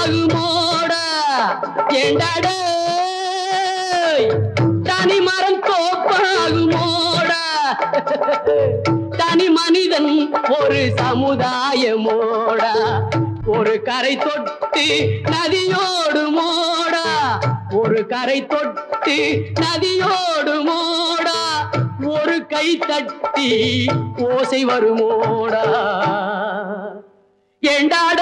தோப்பாகுமோடா ஏண்டாடே தனி மரம் தோப்பாகுமோடா தனி மனிதன் ஒரு சமுதாயமோடா ஒரு கரை தொட்டு நதியோடு மோடா ஒரு கரை தொட்டு நதியோடு மோடா ஒரு கை தட்டி ஓசை வருமோடா ஏண்டாட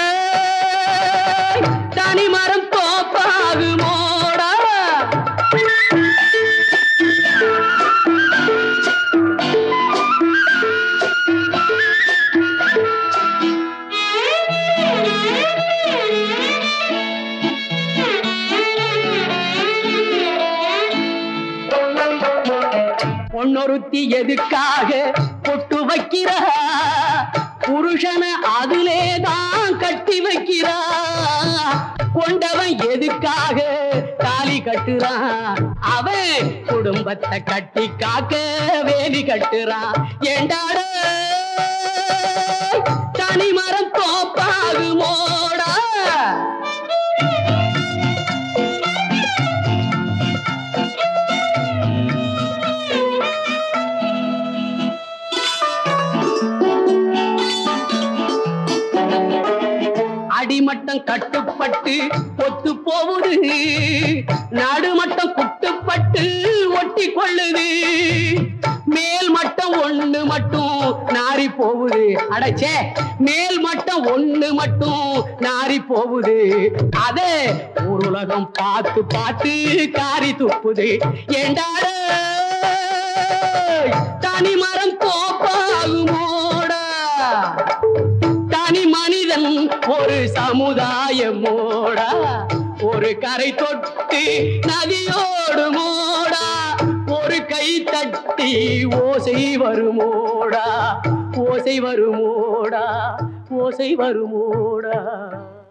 தனி மரம் தோப்பாகுமோடா பொன்னொருத்தி எதுக்காக பொட்டு வைக்கிறா புருஷனை அதிலே தான் கட்டி வைக்கிறா கொண்டவன் எதுக்காக தாலி கட்டுறான் அவன் குடும்பத்தை கட்டி காக்க வேலி கட்டுறான் ஏண்டாட தனி மரம் தோப்பாகுமோடா அடிமட்டம் கட்டுப்பட்டு ஒத்து போகுது நடுமட்டம் குட்டுப்பட்டு ஒட்டி கொள்ளுது மேல் மட்டம் ஒண்ணு மட்டும் நாரி போகுது அடச்சே மேல் மட்டம் ஒண்ணு மட்டும் நாரி போகுது அத ஒரு உலகம் பார்த்து பார்த்து காரி துப்புது ஏண்டாட தனி மரம் தோப்பாகுமோடா தனி மனிதன் ஒரு சமுதாயமோடா ஒரு கரை தொட்டு நதியோடு மோடா ஒரு கை தட்டி ஓசை வருமோடா ஓசை வருமோடா ஓசை வருமோடா